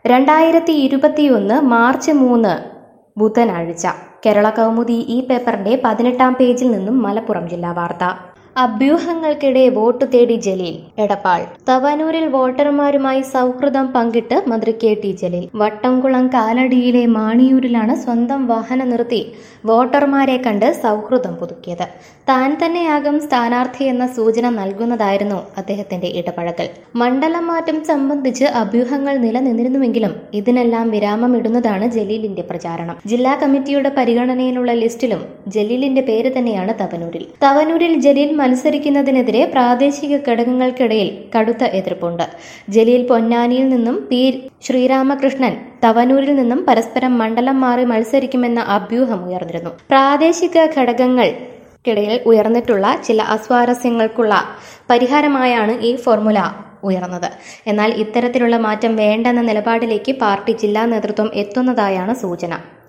രണ്ടായിരത്തി ഇരുപത്തിയൊന്ന് മാർച്ച് മൂന്ന് ബുധനാഴ്ച കേരള കൗമുദി ഈ പേപ്പറിന്റെ പതിനെട്ടാം പേജിൽ നിന്നും മലപ്പുറം ജില്ലാ വാർത്ത അഭ്യൂഹങ്ങൾക്കിടെ വോട്ട് തേടി ജലീൽ എടപ്പാൾ തവനൂരിൽ വോട്ടർമാരുമായി സൗഹൃദം പങ്കിട്ട് മന്ത്രി കെ ടി ജലീൽ വട്ടംകുളം കാലടിയിലെ മാണിയൂരിലാണ് സ്വന്തം വാഹനം നിർത്തി വോട്ടർമാരെ കണ്ട് സൗഹൃദം പുതുക്കിയത് താൻ തന്നെയാകും സ്ഥാനാർത്ഥി എന്ന സൂചന നൽകുന്നതായിരുന്നു അദ്ദേഹത്തിന്റെ ഇടപഴകൽ മണ്ഡലം മാറ്റം സംബന്ധിച്ച് അഭ്യൂഹങ്ങൾ നിലനിന്നിരുന്നുവെങ്കിലും ഇതിനെല്ലാം വിരാമമിടുന്നതാണ് ജലീലിന്റെ പ്രചാരണം ജില്ലാ കമ്മിറ്റിയുടെ പരിഗണനയിലുള്ള ലിസ്റ്റിലും ജലീലിന്റെ പേര് തന്നെയാണ് തവനൂരിൽ തവനൂരിൽ ജലീൽ മത്സരിക്കുന്നതിനെതിരെ പ്രാദേശിക ഘടകങ്ങൾക്കിടയിൽ കടുത്ത എതിർപ്പുണ്ട് ജലീൽ പൊന്നാനിയിൽ നിന്നും പി ശ്രീരാമകൃഷ്ണൻ തവനൂരിൽ നിന്നും പരസ്പരം മണ്ഡലം മാറി മത്സരിക്കുമെന്ന അഭ്യൂഹം ഉയർന്നിരുന്നു പ്രാദേശിക ഘടകങ്ങൾക്കിടയിൽ ഉയർന്നിട്ടുള്ള ചില അസ്വാരസ്യങ്ങൾക്കുള്ള പരിഹാരമായാണ് ഈ ഫോർമുല ഉയർന്നത് എന്നാൽ ഇത്തരത്തിലുള്ള മാറ്റം വേണ്ടെന്ന നിലപാടിലേക്ക് പാർട്ടി ജില്ലാ നേതൃത്വം എത്തുന്നതായാണ് സൂചന